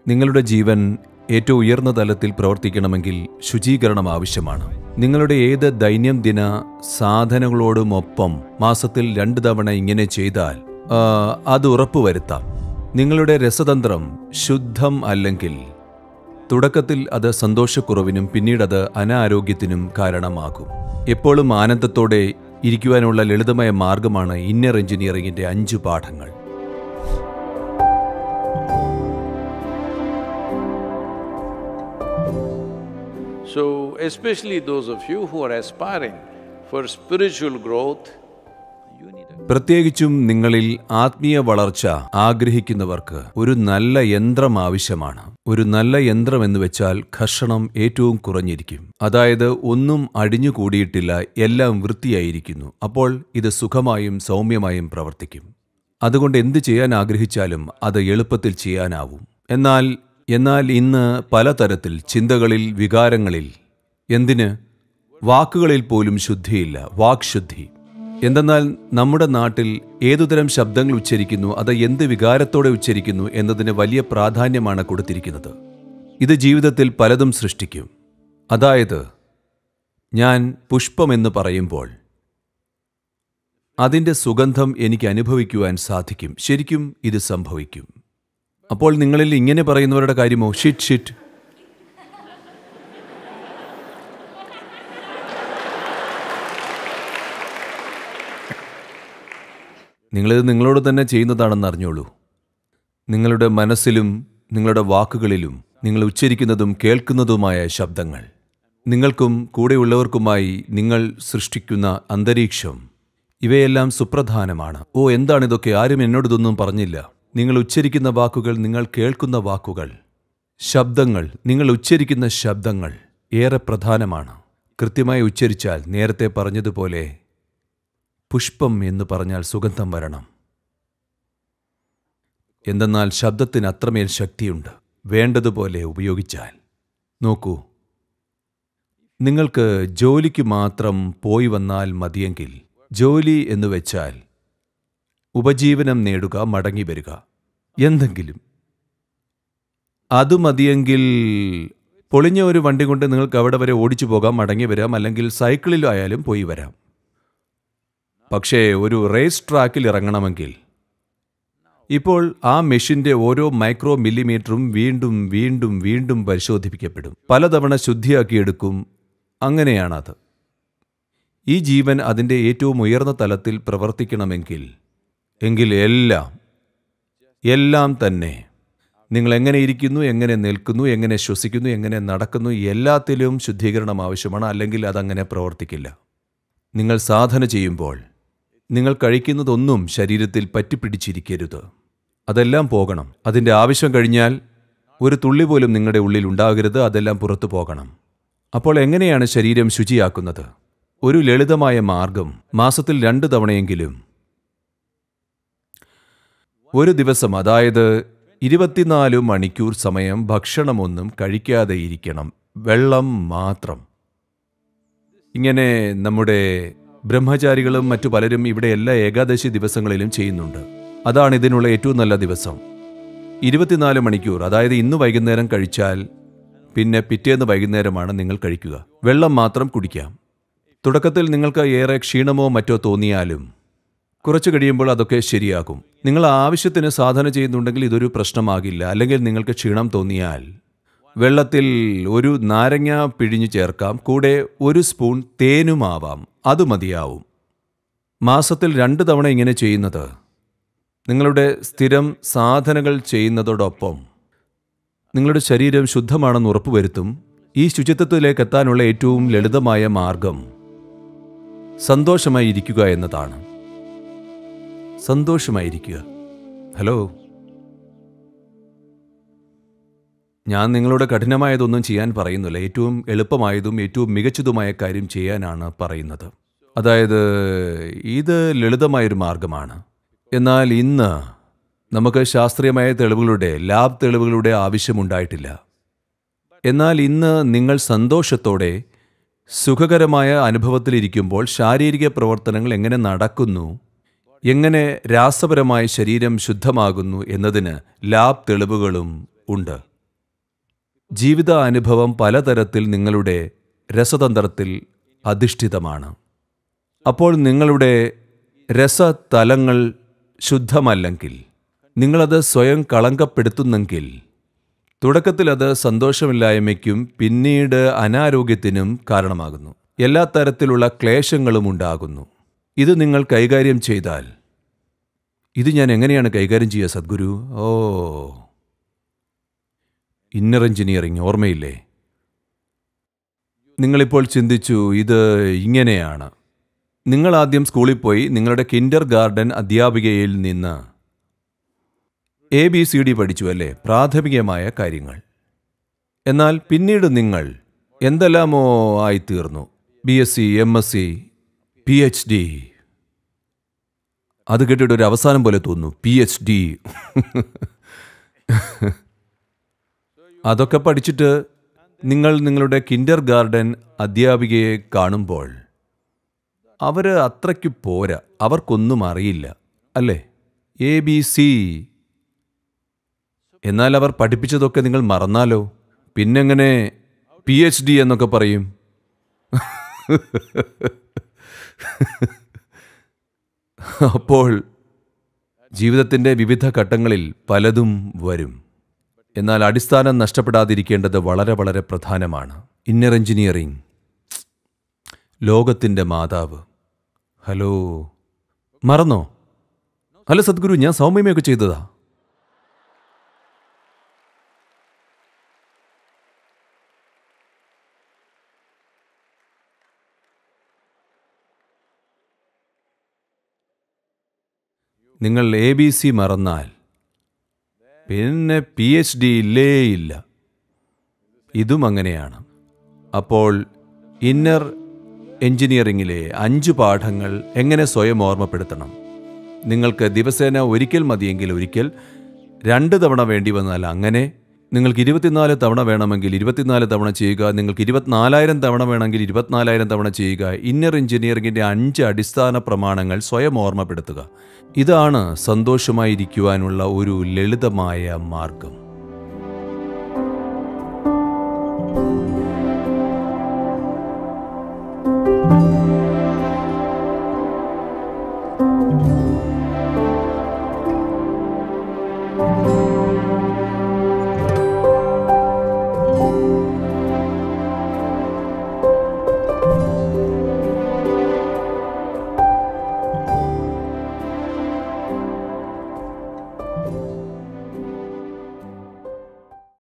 നിങ്ങളുടെ ജീവൻ ഏറ്റവും ഉയർന്ന തലത്തിൽ പ്രവർത്തിക്കണമെങ്കിൽ ശുചീകരണം ആവശ്യമാണ് നിങ്ങളുടെ ഏത് ദൈനംദിന സാധനങ്ങളോടുമൊപ്പം മാസത്തിൽ രണ്ട് തവണ ഇങ്ങനെ ചെയ്താൽ ആ, അത് ഉറപ്പുവരുത്താം നിങ്ങളുടെ രസതന്ത്രം ശുദ്ധം അല്ലെങ്കിൽ തുടക്കത്തിൽ അത് സന്തോഷക്കുറവിനും പിന്നീട് അത് അനാരോഗ്യത്തിനും കാരണമാകും എപ്പോഴും ആനന്ദത്തോടെ ഇരിക്കുവാനുള്ള ലളിതമായ മാർഗമാണ് ഇന്നർ എഞ്ചിനീയറിംഗിന്റെ അഞ്ച് പാഠങ്ങൾ So, especially those of you who are aspiring for spiritual growth, you need a പ്രത്യേകിച്ചും നിങ്ങളിൽ ആത്മീയ വളർച്ച ആഗ്രഹിക്കുന്നവർക്ക് ഒരു നല്ല യന്ത്രം ആവശ്യമാണ് ഒരു നല്ല യന്ത്രം എന്ന് വെച്ചാൽ ഘർഷണം ഏറ്റവും കുറഞ്ഞിരിക്കും അതായത് ഒന്നും അടിഞ്ഞുകൂടിയിട്ടില്ല എല്ലാം വൃത്തിയായിരിക്കുന്നു അപ്പോൾ ഇത് സുഖമായും സൗമ്യമായും പ്രവർത്തിക്കും അതുകൊണ്ട് എന്ത് ചെയ്യാൻ ആഗ്രഹിച്ചാലും അത് എളുപ്പത്തിൽ ചെയ്യാനാവും എന്നാൽ എന്നാൽ ഇന്ന് പലതരത്തിൽ ചിന്തകളിൽ വികാരങ്ങളിൽ എന്തിന് വാക്കുകളിൽ പോലും ശുദ്ധിയില്ല വാക്ശുദ്ധി എന്തെന്നാൽ നമ്മുടെ നാട്ടിൽ ഏതുതരം ശബ്ദങ്ങൾ ഉച്ചരിക്കുന്നു അത് എന്ത് വികാരത്തോടെ ഉച്ചരിക്കുന്നു എന്നതിന് വലിയ പ്രാധാന്യമാണ് കൊടുത്തിരിക്കുന്നത് ഇത് ജീവിതത്തിൽ പലതും സൃഷ്ടിക്കും അതായത് ഞാൻ പുഷ്പമെന്ന് പറയുമ്പോൾ അതിന്റെ സുഗന്ധം എനിക്ക് അനുഭവിക്കുവാൻ സാധിക്കും ശരിക്കും ഇത് സംഭവിക്കും അപ്പോൾ നിങ്ങളിൽ ഇങ്ങനെ പറയുന്നവരുടെ കാര്യമോ ഷിറ്റ് ഷിറ്റ് നിങ്ങളിത് നിങ്ങളോട് തന്നെ ചെയ്യുന്നതാണെന്ന് അറിഞ്ഞോളൂ നിങ്ങളുടെ മനസ്സിലും നിങ്ങളുടെ വാക്കുകളിലും നിങ്ങൾ ഉച്ചരിക്കുന്നതും കേൾക്കുന്നതുമായ ശബ്ദങ്ങൾ നിങ്ങൾക്കും കൂടെയുള്ളവർക്കുമായി നിങ്ങൾ സൃഷ്ടിക്കുന്ന അന്തരീക്ഷം ഇവയെല്ലാം സുപ്രധാനമാണ് ഓ എന്താണിതൊക്കെ ആരും എന്നോടിതൊന്നും പറഞ്ഞില്ല നിങ്ങൾ ഉച്ചരിക്കുന്ന വാക്കുകൾ നിങ്ങൾ കേൾക്കുന്ന വാക്കുകൾ ശബ്ദങ്ങൾ നിങ്ങൾ ഉച്ചരിക്കുന്ന ശബ്ദങ്ങൾ ഏറെ പ്രധാനമാണ് കൃത്യമായി ഉച്ചരിച്ചാൽ നേരത്തെ പറഞ്ഞതുപോലെ പുഷ്പം എന്ന് പറഞ്ഞാൽ സുഗന്ധം വരണം എന്തെന്നാൽ ശബ്ദത്തിന് അത്രമേൽ ശക്തിയുണ്ട് വേണ്ടതുപോലെ ഉപയോഗിച്ചാൽ നോക്കൂ നിങ്ങൾക്ക് ജോലിക്ക് മാത്രം പോയി വന്നാൽ മതിയെങ്കിൽ ജോലി എന്ന് വെച്ചാൽ ഉപജീവനം നേടുക മടങ്ങി വരിക എന്തെങ്കിലും അത് മതിയെങ്കിൽ പൊളിഞ്ഞ ഒരു വണ്ടി കൊണ്ട് നിങ്ങൾക്ക് അവിടെ വരെ ഓടിച്ചു പോകാം മടങ്ങി വരാം അല്ലെങ്കിൽ സൈക്കിളിലായാലും പോയി വരാം പക്ഷേ ഒരു റേസ് ട്രാക്കിൽ ഇറങ്ങണമെങ്കിൽ ഇപ്പോൾ ആ മെഷീന്റെ ഓരോ മൈക്രോ മില്ലിമീറ്ററും വീണ്ടും വീണ്ടും വീണ്ടും പരിശോധിപ്പിക്കപ്പെടും പലതവണ ശുദ്ധിയാക്കിയെടുക്കും അങ്ങനെയാണത് ഈ ജീവൻ അതിൻ്റെ ഏറ്റവും ഉയർന്ന തലത്തിൽ പ്രവർത്തിക്കണമെങ്കിൽ എങ്കിൽ എല്ലാം എല്ലാം തന്നെ നിങ്ങൾ എങ്ങനെ ഇരിക്കുന്നു എങ്ങനെ നിൽക്കുന്നു എങ്ങനെ ശ്വസിക്കുന്നു എങ്ങനെ നടക്കുന്നു എല്ലാത്തിലും ശുദ്ധീകരണം ആവശ്യമാണ് അല്ലെങ്കിൽ അതങ്ങനെ പ്രവർത്തിക്കില്ല നിങ്ങൾ സാധന ചെയ്യുമ്പോൾ നിങ്ങൾ കഴിക്കുന്നതൊന്നും ശരീരത്തിൽ പറ്റിപ്പിടിച്ചിരിക്കരുത് അതെല്ലാം പോകണം അതിൻ്റെ ആവശ്യം കഴിഞ്ഞാൽ ഒരു തുള്ളി പോലും നിങ്ങളുടെ ഉള്ളിൽ ഉണ്ടാകരുത് അതെല്ലാം പുറത്തു പോകണം അപ്പോൾ എങ്ങനെയാണ് ശരീരം ശുചിയാക്കുന്നത് ഒരു ലളിതമായ മാർഗം മാസത്തിൽ രണ്ട് തവണയെങ്കിലും ഒരു ദിവസം അതായത് ഇരുപത്തിനാല് മണിക്കൂർ സമയം ഭക്ഷണമൊന്നും കഴിക്കാതെ ഇരിക്കണം വെള്ളം മാത്രം ഇങ്ങനെ നമ്മുടെ ബ്രഹ്മചാരികളും മറ്റു പലരും ഇവിടെ എല്ലാ ഏകാദശി ദിവസങ്ങളിലും ചെയ്യുന്നുണ്ട് അതാണ് ഇതിനുള്ള ഏറ്റവും നല്ല ദിവസം ഇരുപത്തിനാല് മണിക്കൂർ അതായത് ഇന്ന് വൈകുന്നേരം കഴിച്ചാൽ പിന്നെ പിറ്റേന്ന് വൈകുന്നേരമാണ് നിങ്ങൾ കഴിക്കുക വെള്ളം മാത്രം കുടിക്കാം തുടക്കത്തിൽ നിങ്ങൾക്ക് ഏറെ ക്ഷീണമോ മറ്റോ തോന്നിയാലും കുറച്ചു കഴിയുമ്പോൾ അതൊക്കെ ശരിയാകും നിങ്ങൾ ആവശ്യത്തിന് സാധന ചെയ്യുന്നുണ്ടെങ്കിൽ ഇതൊരു പ്രശ്നമാകില്ല അല്ലെങ്കിൽ നിങ്ങൾക്ക് ക്ഷീണം തോന്നിയാൽ വെള്ളത്തിൽ ഒരു നാരങ്ങ പിഴിഞ്ഞു ചേർക്കാം കൂടെ ഒരു സ്പൂൺ തേനുമാവാം അത് മതിയാവും മാസത്തിൽ രണ്ട് തവണ ഇങ്ങനെ ചെയ്യുന്നത് നിങ്ങളുടെ സ്ഥിരം സാധനകൾ ചെയ്യുന്നതോടൊപ്പം നിങ്ങളുടെ ശരീരം ശുദ്ധമാണെന്ന് ഉറപ്പുവരുത്തും ഈ ശുചിത്വത്തിലേക്ക് എത്താനുള്ള ഏറ്റവും ലളിതമായ മാർഗം സന്തോഷമായി ഇരിക്കുക എന്നതാണ് സന്തോഷമായിരിക്കുക ഹലോ ഞാൻ നിങ്ങളോട് കഠിനമായതൊന്നും ചെയ്യാൻ പറയുന്നില്ല ഏറ്റവും എളുപ്പമായതും ഏറ്റവും മികച്ചതുമായ കാര്യം ചെയ്യാനാണ് പറയുന്നത് അതായത് ഇത് ലളിതമായൊരു മാർഗമാണ് എന്നാൽ ഇന്ന് നമുക്ക് ശാസ്ത്രീയമായ തെളിവുകളുടെ ലാബ് തെളിവുകളുടെ ആവശ്യമുണ്ടായിട്ടില്ല എന്നാൽ ഇന്ന് നിങ്ങൾ സന്തോഷത്തോടെ സുഖകരമായ അനുഭവത്തിലിരിക്കുമ്പോൾ ശാരീരിക പ്രവർത്തനങ്ങൾ എങ്ങനെ നടക്കുന്നു എങ്ങനെ രാസപരമായ ശരീരം ശുദ്ധമാകുന്നു എന്നതിന് ലാബ് തെളിവുകളും ഉണ്ട് ജീവിതാനുഭവം പലതരത്തിൽ നിങ്ങളുടെ രസതന്ത്രത്തിൽ അധിഷ്ഠിതമാണ് അപ്പോൾ നിങ്ങളുടെ രസതലങ്ങൾ ശുദ്ധമല്ലെങ്കിൽ നിങ്ങളത് സ്വയം കളങ്കപ്പെടുത്തുന്നെങ്കിൽ തുടക്കത്തിൽ അത് സന്തോഷമില്ലായ്മയ്ക്കും പിന്നീട് അനാരോഗ്യത്തിനും കാരണമാകുന്നു എല്ലാ തരത്തിലുള്ള ക്ലേശങ്ങളും ഉണ്ടാകുന്നു ഇത് നിങ്ങൾ കൈകാര്യം ചെയ്താൽ ഇത് ഞാൻ എങ്ങനെയാണ് കൈകാര്യം ചെയ്യുക സദ്ഗുരു ഓ ഇന്നർ എഞ്ചിനീയറിംഗ് ഓർമ്മയില്ലേ നിങ്ങളിപ്പോൾ ചിന്തിച്ചു ഇത് ഇങ്ങനെയാണ് നിങ്ങൾ ആദ്യം സ്കൂളിൽ പോയി നിങ്ങളുടെ കിൻഡർ ഗാർഡൻ അധ്യാപികയിൽ നിന്ന് എ ബി സി ഡി പഠിച്ചു അല്ലേ പ്രാഥമികമായ കാര്യങ്ങൾ എന്നാൽ പിന്നീട് നിങ്ങൾ എന്തെല്ലാമോ ആയിത്തീർന്നു B S C M S C P H D അത് കേട്ടിട്ട് ഒരു അവസാനം പോലെ തോന്നുന്നു പി എച്ച് ഡി അതൊക്കെ പഠിച്ചിട്ട് നിങ്ങൾ നിങ്ങളുടെ കിൻഡർ ഗാർഡൻ അധ്യാപികയെ കാണുമ്പോൾ അവർ അത്രയ്ക്ക് പോരാ അവർക്കൊന്നും അറിയില്ല അല്ലേ എ ബി സി എന്നാൽ അവർ പഠിപ്പിച്ചതൊക്കെ നിങ്ങൾ മറന്നാലോ പിന്നെങ്ങനെ പി എച്ച് ഡി എന്നൊക്കെ പറയും അപ്പോൾ ജീവിതത്തിൻ്റെ വിവിധ ഘട്ടങ്ങളിൽ പലതും വരും എന്നാൽ അടിസ്ഥാനം നഷ്ടപ്പെടാതിരിക്കേണ്ടത് വളരെ വളരെ പ്രധാനമാണ് ഇന്നർ എഞ്ചിനീയറിംഗ് ലോകത്തിൻ്റെ മാതാവ് ഹലോ മറന്നോ ഹലോ സദ്ഗുരു ഞാൻ സൗമ്യമയൊക്കെ ചെയ്തതാ നിങ്ങൾ എ ബി സി മറന്നാൽ പിന്നെ പി എച്ച് ഡി ഇല്ലേ ഇല്ല ഇതും അങ്ങനെയാണ് അപ്പോൾ ഇന്നർ എഞ്ചിനീയറിംഗിലെ അഞ്ച് പാഠങ്ങൾ എങ്ങനെ സ്വയം ഓർമ്മപ്പെടുത്തണം നിങ്ങൾക്ക് ദിവസേന ഒരിക്കൽ മതിയെങ്കിൽ ഒരിക്കൽ രണ്ട് തവണ വേണ്ടി വന്നാൽ അങ്ങനെ നിങ്ങൾക്ക് ഇരുപത്തിനാല് തവണ വേണമെങ്കിൽ ഇരുപത്തിനാല് തവണ ചെയ്യുക നിങ്ങൾക്ക് ഇരുപത്തിനാലായിരം തവണ വേണമെങ്കിൽ ഇരുപത്തിനാലായിരം തവണ ചെയ്യുക ഇന്നർ എഞ്ചിനീയറിംഗിൻ്റെ അഞ്ച് അടിസ്ഥാന പ്രമാണങ്ങൾ സ്വയം ഓർമ്മപ്പെടുത്തുക ഇതാണ് സന്തോഷമായിരിക്കുവാനുള്ള ഒരു ലളിതമായ മാർഗം